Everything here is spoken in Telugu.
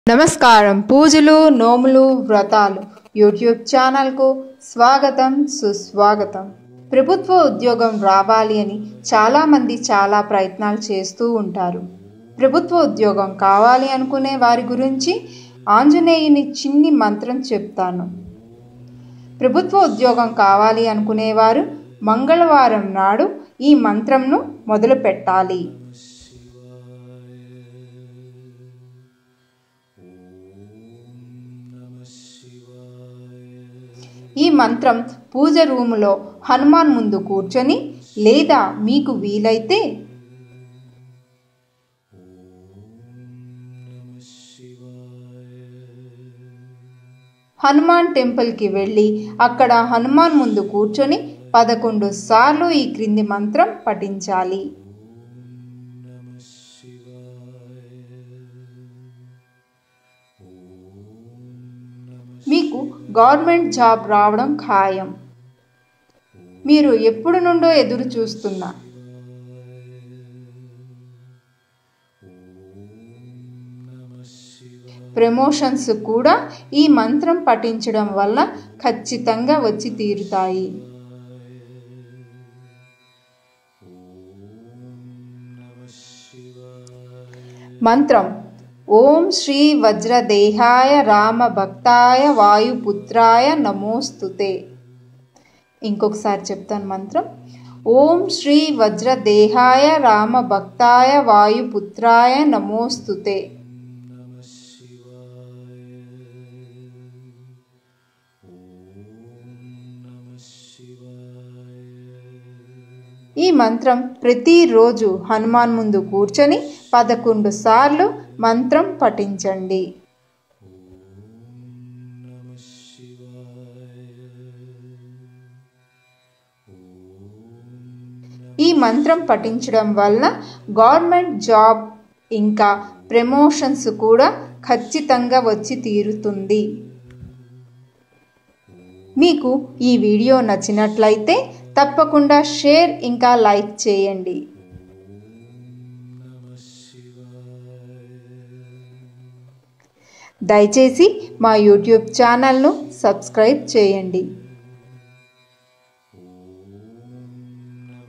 నమస్కారం పూజలు నోములు వ్రతాలు యూట్యూబ్ ఛానల్కు స్వాగతం సుస్వాగతం ప్రభుత్వ ఉద్యోగం రావాలి అని చాలామంది చాలా ప్రయత్నాలు చేస్తూ ఉంటారు ప్రభుత్వ ఉద్యోగం కావాలి అనుకునే వారి గురించి ఆంజనేయుని చిన్ని మంత్రం చెప్తాను ప్రభుత్వ ఉద్యోగం కావాలి అనుకునేవారు మంగళవారం నాడు ఈ మంత్రంను మొదలు పెట్టాలి ఈ మంత్రం పూజ రూములో హనుమాన్ ముందు కూర్చొని లేదా మీకు వీలైతే హనుమాన్ టెంపుల్కి వెళ్ళి అక్కడ హనుమాన్ ముందు కూర్చొని పదకొండు సార్లు ఈ క్రింది మంత్రం పఠించాలి మీకు గవర్నమెంట్ జాబ్ రావడం ఖాయం మీరు ఎప్పుడు నుండో ఎదురు చూస్తున్నా ప్రమోషన్స్ కూడా ఈ మంత్రం పఠించడం వల్ల ఖచ్చితంగా వచ్చి తీరుతాయి మంత్రం ఓం శ్రీ వజ్రదేహాయ రామ భక్తాయ వాయుపుత్రాయ నమోస్తుతే ఇంకొకసారి చెప్తాను మంత్రం ఓం శ్రీ వజ్రదేహాయ రామ భక్తాయ వాయుపుత్రాయ నమోస్తుతే ఈ మంత్రం ప్రతిరోజు హనుమాన్ ముందు కూర్చొని పదకొండు సార్లు మంత్రం పఠించండి ఈ మంత్రం పఠించడం వలన గవర్నమెంట్ జాబ్ ఇంకా ప్రమోషన్స్ కూడా ఖచ్చితంగా వచ్చి తీరుతుంది మీకు ఈ వీడియో నచ్చినట్లయితే తప్పకుండా షేర్ ఇంకా లైక్ చేయండి దయచేసి మా యూట్యూబ్ ఛానల్ను సబ్స్క్రైబ్ చేయండి